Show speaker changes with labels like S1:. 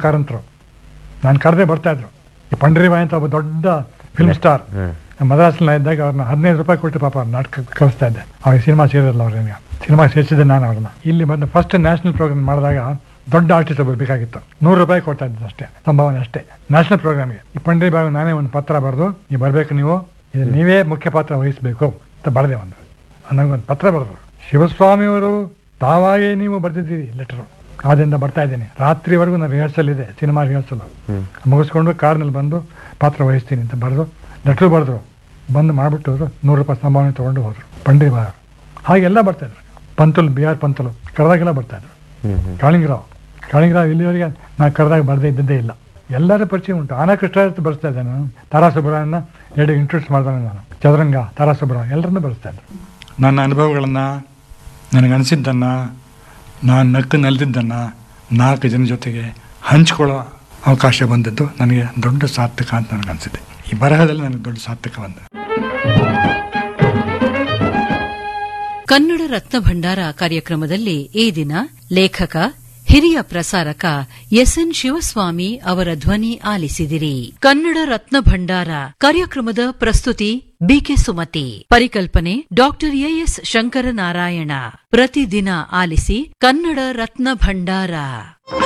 S1: ಕಾರಂತರು ನಾನು ಕರೆದೇ ಬರ್ತಾ ಇದ್ರು ಈ ಪಂಡ್ರಿಬಾಯಿ ಅಂತ ಒಬ್ಬ ದೊಡ್ಡ ಫಿಲ್ಮ್ ಸ್ಟಾರ್
S2: ಹ್ಮ್
S1: ಮದ್ರಾಸ್ನಲ್ಲಿ ಇದ್ದಾಗ ಅವ್ರನ್ನ ಹದಿನೈದು ರೂಪಾಯಿ ಕೊಟ್ಟು ಪಾಪ ಅವ್ರ ನಾಟಕ ಕಳಿಸ್ತಾ ಇದ್ದೆ ಅವಾಗ ಸಿನಿಮಾ ಸೇರಿರಲ್ಲ ಅವ್ರಿಗೆ ಸಿನಿಮಾ ಸೇರಿಸಿದ್ದೆ ನಾನು ಅವ್ರನ್ನ ಇಲ್ಲಿ ಬಂದು ಫಸ್ಟ್ ನ್ಯಾಷನಲ್ ಪ್ರೋಗ್ರಾಮ್ ಮಾಡಿದಾಗ ದೊಡ್ಡ ಆರ್ಟಿಸ್ಟ್ ಒಬ್ಬರು ಬೇಕಾಗಿತ್ತು ನೂರು ರೂಪಾಯಿ ಕೊಡ್ತಾ ಇದ್ದೆ ಅಷ್ಟೇ ಸಂಭಾವನೆ ಅಷ್ಟೇ ನ್ಯಾಷನಲ್ ಪ್ರೋಗ್ರಾಮ್ಗೆ ಈ ಪಂಡ್ರಿ ಬಾಬು ನಾನೇ ಒಂದು ಪತ್ರ ಬರೆದು ನೀವು ಬರಬೇಕು ನೀವು ಇದು ನೀವೇ ಮುಖ್ಯ ಪಾತ್ರ ವಹಿಸಬೇಕು ಅಂತ ಬರೆದೆ ಒಂದು ನನಗೊಂದು ಪತ್ರ ಬರೆದ್ರು ಶಿವಸ್ವಾಮಿಯವರು ತಾವಾಗೇ ನೀವು ಬರೆದಿದ್ದೀರಿ ಲೆಟರು ಆದ್ದರಿಂದ ಬರ್ತಾ ಇದ್ದೀನಿ ರಾತ್ರಿವರೆಗೂ ನಾನು ರಿಹರ್ಸಲ್ ಇದೆ ಸಿನಿಮಾ ರಿಹರ್ಸಲ್
S2: ಹ್ಮ್
S1: ಮುಗಿಸ್ಕೊಂಡು ಕಾರ್ನಲ್ಲಿ ಬಂದು ಪಾತ್ರ ವಹಿಸ್ತೀನಿ ಅಂತ ಬರೆದು ಲೆಟ್ರು ಬರೆದ್ರು ಬಂದು ಮಾಡಿಬಿಟ್ಟು ನೂರು ರೂಪಾಯಿ ಸಂಭಾವನೆ ತೊಗೊಂಡು ಹೋದರು ಪಂಡಿ ಬಾ ಹಾಗೆಲ್ಲ ಬರ್ತಾಯಿದ್ರು ಪಂತಲು ಬಿ ಆರ್ ಪಂತಲು ಕರೆದಾಗೆಲ್ಲ ಬರ್ತಾಯಿದ್ರು
S2: ಹ್ಮ್ ಹ್ಮ್
S1: ಕಾಳಿಂಗರಾವ್ ಕಾಳಿಂಗರಾವ್ ಇಲ್ಲಿವರೆಗೆ ನಾನು ಕರೆದಾಗ ಬರದೇ ಇದ್ದದ್ದೇ ಇಲ್ಲ ಎಲ್ಲರ ಪರಿಚಯ ಉಂಟು ಆನಾ ಕೃಷ್ಣ ಬರ್ತಾ ಇದ್ದೆ ನಾನು ತಾರಾ ಸುಬ್ರಹ್ಮಣ್ಯನ ಎರಡು ಇಂಟ್ರೊಡ್ಯೂಸ್ ಮಾಡಿದೆ ನಾನು ಚದುರಂಗ ತಾರಾ ಸುಬ್ರಹ್ಮಣ್ಯ ಎಲ್ಲರನ್ನೂ ಬಳಸ್ತಾ ಇದ್ರು ನನ್ನ ಅನುಭವಗಳನ್ನು ನನಗನ್ಸಿದ್ದನ್ನು ನಾನು ನಕ್ಕು ನಲಿದಿದ್ದನ್ನು ನಾಲ್ಕು ಜನ ಜೊತೆಗೆ ಹಂಚ್ಕೊಳ್ಳೋ ಅವಕಾಶ ಬಂದದ್ದು ನನಗೆ ದೊಡ್ಡ ಸಾರ್ಥಕ ಅಂತ ನನಗನ್ಸಿದೆ ಈ ಬರಹದಲ್ಲಿ ನನಗೆ ದೊಡ್ಡ ಸಾರ್ಥಕ ಬಂದ
S3: ಕನ್ನಡ ರತ್ನ ಭಂಡಾರ ಕಾರ್ಯಕ್ರಮದಲ್ಲಿ ಈ ದಿನ ಲೇಖಕ ಹಿರಿಯ ಪ್ರಸಾರಕ ಎಸ್ಎನ್ ಶಿವಸ್ವಾಮಿ ಅವರ ಧ್ವನಿ ಆಲಿಸಿದಿರಿ ಕನ್ನಡ ರತ್ನ ಭಂಡಾರ ಕಾರ್ಯಕ್ರಮದ ಪ್ರಸ್ತುತಿ ಬಿಕೆ ಸುಮತಿ ಪರಿಕಲ್ಪನೆ ಡಾಕ್ಟರ್ ಎಎಸ್ ಶಂಕರನಾರಾಯಣ ಪ್ರತಿದಿನ ಆಲಿಸಿ ಕನ್ನಡ ರತ್ನ ಭಂಡಾರ